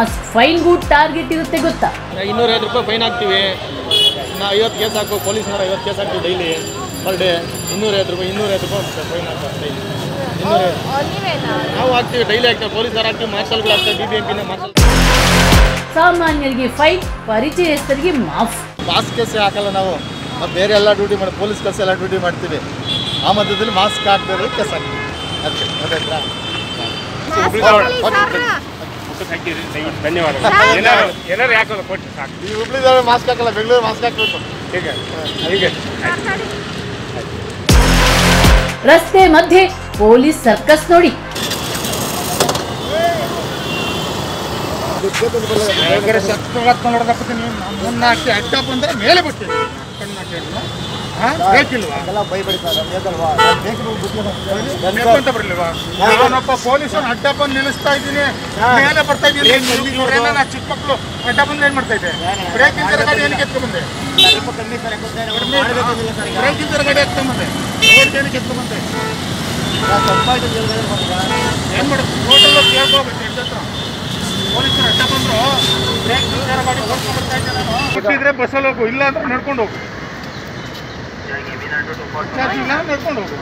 mask ಫೈನ್ಗೂ target ಇರುತ್ತೆ ಗೊತ್ತಾ ಇನ್ನೂರೈವತ್ತು ರೂಪಾಯಿ ಫೈನ್ ಹಾಕ್ತೀವಿ ನಾ ಐವತ್ತು ಕೇಸ್ ಹಾಕು ಪೊಲೀಸ್ನವ್ರು ಐವತ್ತು ಕೇಸ್ ಹಾಕ್ತೀವಿ ಡೈಲಿ ಪರ್ ಡೇ ಇನ್ನೂರೈವತ್ತು ರೂಪಾಯಿ ಇನ್ನೂರೈವತ್ತು ರೂಪಾಯಿ ಫೈನ್ ಹಾಕ್ತಾರೆ ಡೈಲಿ ಇನ್ನೂರೈವತ್ತು ನಾವು ಹಾಕ್ತೀವಿ ಡೈಲಿ ಹಾಕ್ತೀವಿ ಪೊಲೀಸರು ಹಾಕ್ತೀವಿ ಮಾರ್ಷಲ್ಗಳು ಹಾಕ್ತಾರೆ ಬಿ ಬಿ ಎಂ ಪಿನ ಮಾರ್ಷಲ್ ಸಾಮಾನ್ಯರಿಗೆ ಫೈನ್ ಪರಿಚಯಸ್ಥರಿಗೆ ಮಾಫ್ ಮಾಸ್ಕ್ ಕೇಸೇ ಹಾಕಲ್ಲ ನಾವು ಮತ್ತು ಬೇರೆ ಎಲ್ಲ ಡ್ಯೂಟಿ ಮಾಡಿ ಪೊಲೀಸ್ ಕೆಲಸ ಎಲ್ಲ ಡ್ಯೂಟಿ ಮಾಡ್ತೀವಿ ಆ ಮಧ್ಯದಲ್ಲಿ ಮಾಸ್ಕ್ ಹಾಕ್ತಾರೆ ಕೇಸ್ ಹಾಕ್ತೀವಿ ಅದಕ್ಕೆ ಗೊತ್ತಾಯ್ತಾ ಧನ್ಯವಾದಗಳು ಏನಾರು ಏನಾರು ಯಾಕಲ್ಲ ಕೊಟ್ಟು ಸಾಕು ಈ ಹುಬ್ಳಿದವ್ರು ಮಾಸ್ಕ್ ಹಾಕಲ್ಲ ಬೆಂಗಳೂರು ಮಾಸ್ಕ್ ಹಾಕ್ಬೇಕು ಈಗ ಹೀಗೆ ರಸ್ತೆ ಮಧ್ಯೆ ಪೊಲೀಸ್ ಸರ್ಕಸ್ ನೋಡಿ ಭಯಂಕರ ಶಸ್ತ್ರ ನೋಡೋದಕ್ಕೆ ನೀವು ಮುನ್ನ ಹಾಕಿ ಅಡ್ಡ ಬಂದರೆ ಮೇಲೆ ಬಿಡ್ತೀವಿ ಕಣ್ಣು ಹಾಕಿ ಬೇಕಿಲ್ವಾ ಎಲ್ಲ ಭಯಪಡಿತಾರೆ ಬೇಕಲ್ವಾ ಅಂತ ಬರಲಿಲ್ವಾ ನಾನೊಬ್ಬ ಪೊಲೀಸರು ಅಡ್ಡ ಬಂದು ನಿಲ್ಲಿಸ್ತಾ ಇದ್ದೀನಿ ಮೇಲೆ ಬರ್ತಾ ಇದ್ದೀನಿ ನಾ ಚಿಕ್ಕ ಮಕ್ಕಳು ಅಡ್ಡ ಬಂದ್ರೆ ಏನ್ ಮಾಡ್ತಾ ಇದ್ದೆ ಬ್ರೇಕ್ ಇಲ್ದಿರ ಗಾಡಿ ಏನಕ್ಕೆ ಎತ್ಕೊಂಡ್ ಬಂದೆ ಬ್ರೇಕ್ ಇಲ್ದಿರ ಗಾಡಿ ಎತ್ಕೊಂಡ್ ಬಂದೆ ರೋಡ್ ಏನಕ್ಕೆ ಎತ್ಕೊಂಡ್ ಬಂದೆ ಏನ್ ಮಾಡೋದು ರೋಡಲ್ಲೂ ಕೇಳ್ಕೋಬೇಕು ಎಷ್ಟ್ ಹತ್ರ ಪೊಲೀಸರು ಅಡ್ಡ ಬಂದ್ರು ಬ್ರೇಕ್ ಇಲ್ದಿರ ಗಾಡಿ ಓಡ್ಕೊಂಡ್ ಬರ್ತಾ ಇದ್ದೆ ನಾನು ಕೊಟ್ಟಿದ್ರೆ ಬಸ್ಸಲ್ಲಿ ಹೋಗು ಇಲ್ಲ ಅಂದ್ರೆ ನಡ್ಕೊಂಡು ಹೋಗು ಚಾರ್ಜ್ ಇಲ್ಲ ನಡ್ಕೊಂಡು ಹೋಗು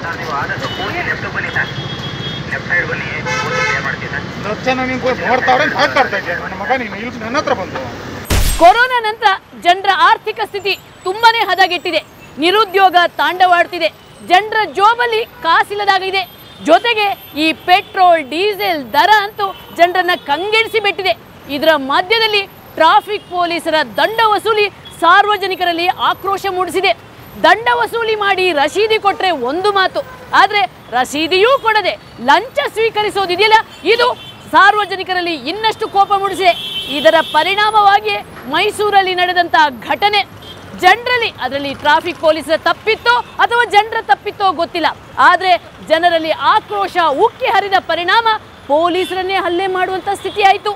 ಹತ್ತು ಜನ ನಿಂಗೆ ನೋಡ್ತಾವ್ರೆ ಮಾತಾಡ್ತಾ ಇದ್ದೆ ನನ್ನ ಮಗ ನೀನು ಇಲ್ಲಿ ನನ್ನ ಹತ್ರ ಬಂದು ಕೊರೋನಾ ನಂತರ ಜನರ ಆರ್ಥಿಕ ಸ್ಥಿತಿ ತುಂಬಾನೇ ಹದಗೆಟ್ಟಿದೆ ನಿರುದ್ಯೋಗ ತಾಂಡವಾಡ್ತಿದೆ ಜನರ ಜೋಬಲ್ಲಿ ಕಾಸಿಲ್ಲದಾಗಿದೆ ಜೊತೆಗೆ ಈ ಪೆಟ್ರೋಲ್ ಡೀಸೆಲ್ ದರ ಅಂತೂ ಜನರನ್ನ ಕಂಗೆಡಿಸಿ ಬಿಟ್ಟಿದೆ ಇದರ ಮಧ್ಯದಲ್ಲಿ ಟ್ರಾಫಿಕ್ ಪೊಲೀಸರ ದಂಡ ವಸೂಲಿ ಸಾರ್ವಜನಿಕರಲ್ಲಿ ಆಕ್ರೋಶ ಮೂಡಿಸಿದೆ ದಂಡ ವಸೂಲಿ ಮಾಡಿ ರಸೀದಿ ಕೊಟ್ರೆ ಒಂದು ಮಾತು ಆದ್ರೆ ರಸೀದಿಯೂ ಕೊಡದೆ ಲಂಚ ಸ್ವೀಕರಿಸೋದಿದೆಯಲ್ಲ ಇದು ಸಾರ್ವಜನಿಕರಲ್ಲಿ ಇನ್ನಷ್ಟು ಕೋಪ ಮೂಡಿಸಿದೆ ಇದರ ಪರಿಣಾಮವಾಗಿ ಮೈಸೂರಲ್ಲಿ ನಡೆದಂತಹ ಘಟನೆ ಜನರಲ್ಲಿ ಅದರಲ್ಲಿ ಟ್ರಾಫಿಕ್ ಪೊಲೀಸರ ತಪ್ಪಿತ್ತೋ ಅಥವಾ ಜನರ ತಪ್ಪಿತ್ತೋ ಗೊತ್ತಿಲ್ಲ ಆದರೆ ಜನರಲ್ಲಿ ಆಕ್ರೋಶ ಉಕ್ಕಿ ಹರಿದ ಪರಿಣಾಮ ಪೊಲೀಸರನ್ನೇ ಹಲ್ಲೆ ಮಾಡುವಂತ ಸ್ಥಿತಿ ಆಯಿತು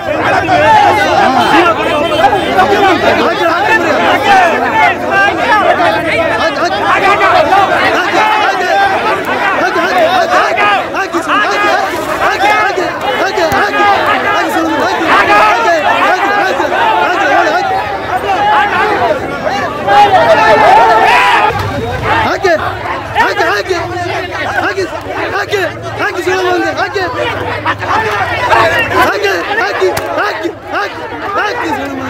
ಹಾಗೆ ಹಾಗೆ ಹಾಗೆ ಹಾಗೆ ಹಾಗೆ ಹಾಗೆ ಸುಳ್ಳು ಹಾಗೆ ಹಾಗೆ ಹಾಕಿ ಹಾಕಿ ಹಾಕಿ ಹಾಕಿ ಸುಳ್ಳು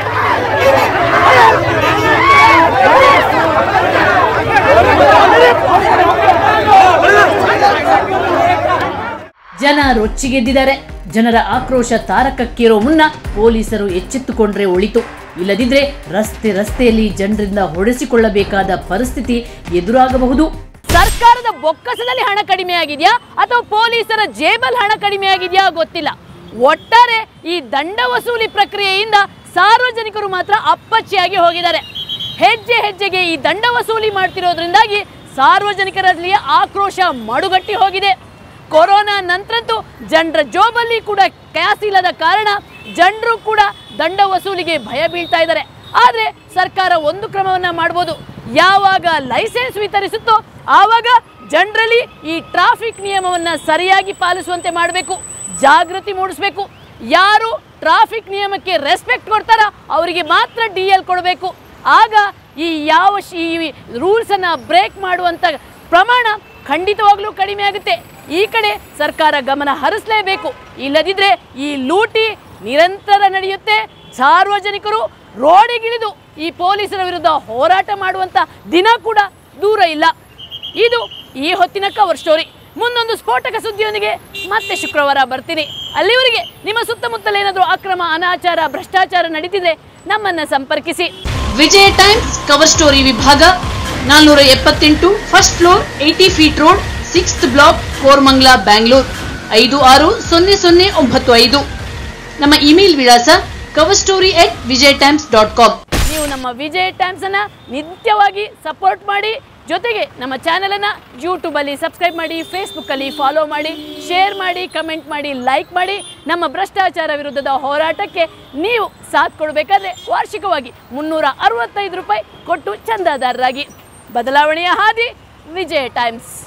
ಜನ ರೊಚ್ಚಿಗೆದ್ದಿದ್ದಾರೆ ಜನರ ಆಕ್ರೋಶ ತಾರಕಕ್ಕೇರೋ ಮುನ್ನ ಪೊಲೀಸರು ಎಚ್ಚೆತ್ತುಕೊಂಡ್ರೆ ಒಳಿತು ಇಲ್ಲದಿದ್ರೆ ರಸ್ತೆ ರಸ್ತೆಯಲ್ಲಿ ಜನರಿಂದ ಹೊಡೆಸಿಕೊಳ್ಳಬೇಕಾದ ಪರಿಸ್ಥಿತಿ ಎದುರಾಗಬಹುದು ಸರ್ಕಾರದ ಬೊಕ್ಕಸದಲ್ಲಿ ಹಣ ಕಡಿಮೆ ಆಗಿದೆಯಾ ಅಥವಾ ಪೊಲೀಸರ ಜೇಬಲ್ ಹಣ ಕಡಿಮೆ ಆಗಿದೆಯಾ ಗೊತ್ತಿಲ್ಲ ಒಟ್ಟಾರೆ ಈ ದಂಡ ವಸೂಲಿ ಪ್ರಕ್ರಿಯೆಯಿಂದ ಸಾರ್ವಜನಿಕರು ಮಾತ್ರ ಅಪ್ಪಚ್ಚಿಯಾಗಿ ಹೋಗಿದ್ದಾರೆ ಹೆಜ್ಜೆ ಹೆಜ್ಜೆಗೆ ಈ ದಂಡ ವಸೂಲಿ ಮಾಡ್ತಿರೋದ್ರಿಂದಾಗಿ ಸಾರ್ವಜನಿಕರಲ್ಲಿ ಆಕ್ರೋಶ ಮಡುಗಟ್ಟಿ ಹೋಗಿದೆ ಕೊರೋನಾ ನಂತರಂತೂ ಜನರ ಜೋಬಲ್ಲಿ ಕೂಡ ಕ್ಯಾಸಿಲ್ಲದ ಕಾರಣ ಜನರು ಕೂಡ ದಂಡ ವಸೂಲಿಗೆ ಭಯ ಬೀಳ್ತಾ ಇದ್ದಾರೆ ಆದರೆ ಸರ್ಕಾರ ಒಂದು ಕ್ರಮವನ್ನ ಮಾಡ್ಬೋದು ಯಾವಾಗ ಲೈಸೆನ್ಸ್ ವಿತರಿಸುತ್ತೋ ಆವಾಗ ಜನರಲ್ಲಿ ಈ ಟ್ರಾಫಿಕ್ ನಿಯಮವನ್ನ ಸರಿಯಾಗಿ ಪಾಲಿಸುವಂತೆ ಮಾಡಬೇಕು ಜಾಗೃತಿ ಮೂಡಿಸಬೇಕು ಯಾರು ಟ್ರಾಫಿಕ್ ನಿಯಮಕ್ಕೆ ರೆಸ್ಪೆಕ್ಟ್ ಕೊಡ್ತಾರ ಅವರಿಗೆ ಮಾತ್ರ ಡಿ ಎಲ್ ಕೊಡಬೇಕು ಆಗ ಈ ಯಾವ ಶ್- ಈ ರೂಲ್ಸನ್ನು ಬ್ರೇಕ್ ಮಾಡುವಂಥ ಪ್ರಮಾಣ ಖಂಡಿತವಾಗ್ಲೂ ಕಡಿಮೆ ಆಗುತ್ತೆ ಈ ಕಡೆ ಸರ್ಕಾರ ಗಮನ ಹರಿಸಲೇಬೇಕು ಇಲ್ಲದಿದ್ರೆ ಈ ಲೂಟಿ ನಿರಂತರ ನಡೆಯುತ್ತೆ ಸಾರ್ವಜನಿಕರು ರೋಡಿಗಿಳಿದು ಈ ಪೊಲೀಸರ ವಿರುದ್ಧ ಹೋರಾಟ ಮಾಡುವಂಥ ದಿನ ಕೂಡ ದೂರ ಇಲ್ಲ ಇದು ಈ ಹೊತ್ತಿನ ಕವರ್ ಸ್ಟೋರಿ ಮುಂದೊಂದು ಸ್ಫೋಟಕ ಸುದ್ದಿಯೊಂದಿಗೆ ಮತ್ತೆ ಶುಕ್ರವಾರ ಬರ್ತೀನಿ ಅಲ್ಲಿವರೆಗೆ ನಿಮ್ಮ ಸುತ್ತಮುತ್ತಲ ಏನಾದರೂ ಅಕ್ರಮ ಅನಾಚಾರ ಭ್ರಷ್ಟಾಚಾರ ನಡೀತಿದ್ರೆ ನಮ್ಮನ್ನ ಸಂಪರ್ಕಿಸಿ ವಿಜಯ ಟೈಮ್ಸ್ ಕವರ್ ಸ್ಟೋರಿ ವಿಭಾಗ ನಾಲ್ನೂರ ಎಪ್ಪತ್ತೆಂಟು first floor eighty feet road sixth block Koramangala Bangalore ಐದು ಆರು ಸೊನ್ನೆ ಸೊನ್ನೆ ಒಂಬತ್ತು ಐದು ನಮ್ಮ ಇಮೇಲ್ ವಿಳಾಸ cover story at Vijay Times dot com ನೀವು ನಮ್ಮ ವಿಜಯ್ ಟೈಮ್ಸ್ ಅನ್ನ ನಿತ್ಯವಾಗಿ ಸಪೋರ್ಟ್ ಮಾಡಿ ಜೊತೆಗೆ ನಮ್ಮ ಚಾನೆಲ್ ಅನ್ನ ಯೂಟ್ಯೂಬ್ ಅಲ್ಲಿ ಸಬ್ಸ್ಕ್ರೈಬ್ ಮಾಡಿ ಫೇಸ್ಬುಕ್ ಅಲ್ಲಿ ಫಾಲೋ ಮಾಡಿ ಶೇರ್ ಮಾಡಿ ಕಮೆಂಟ್ ಮಾಡಿ ಲೈಕ್ ಮಾಡಿ ನಮ್ಮ ಭ್ರಷ್ಟಾಚಾರ ವಿರುದ್ಧದ ಹೋರಾಟಕ್ಕೆ ನೀವು ಸಾಥ್ ಕೊಡಬೇಕಾದ್ರೆ ವಾರ್ಷಿಕವಾಗಿ ಮುನ್ನೂರ ಅರವತ್ತೈದು ರೂಪಾಯಿ ಕೊಟ್ಟು ಚಂದಾದಾರರಾಗಿ ಬದಲಾವಣೆಯ ಹಾದಿ ವಿಜಯ್ ಟೈಮ್ಸ್